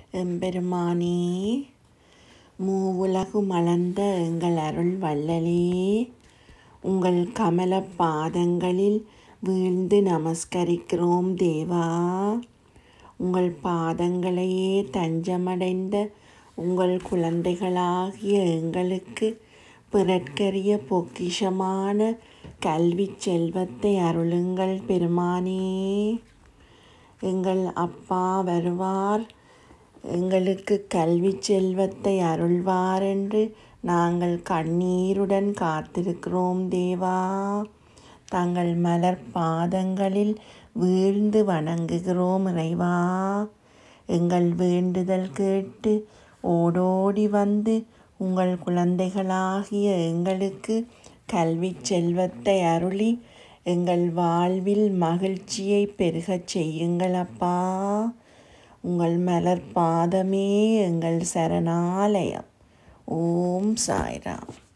எம்பெருமானே மூவுலகு மலர்ந்த எங்கள் அருள் வள்ளலே உங்கள் கமல பாதங்களில் வீழ்ந்து நமஸ்கரிக்கிறோம் தேவா உங்கள் பாதங்களையே தஞ்சமடைந்த உங்கள் குழந்தைகளாகிய எங்களுக்கு பிறற்கரிய பொக்கிஷமான கல்வி செல்வத்தை அருளுங்கள் பெருமானே எங்கள் அப்பா வருவார் எங்களுக்கு கல்வி செல்வத்தை அருள்வார் என்று நாங்கள் கண்ணீருடன் காத்திருக்கிறோம் தேவா தங்கள் மலர் பாதங்களில் வீழ்ந்து வணங்குகிறோம் இறைவா எங்கள் வேண்டுதல் கேட்டு ஓடோடி வந்து உங்கள் குழந்தைகளாகிய எங்களுக்கு கல்வி செல்வத்தை அருளி எங்கள் வாழ்வில் மகிழ்ச்சியை பெருகச் செய்யுங்கள் அப்பா உங்கள் மலர் பாதமே எங்கள் சரணாலயம் ஓம் சாய்ராம்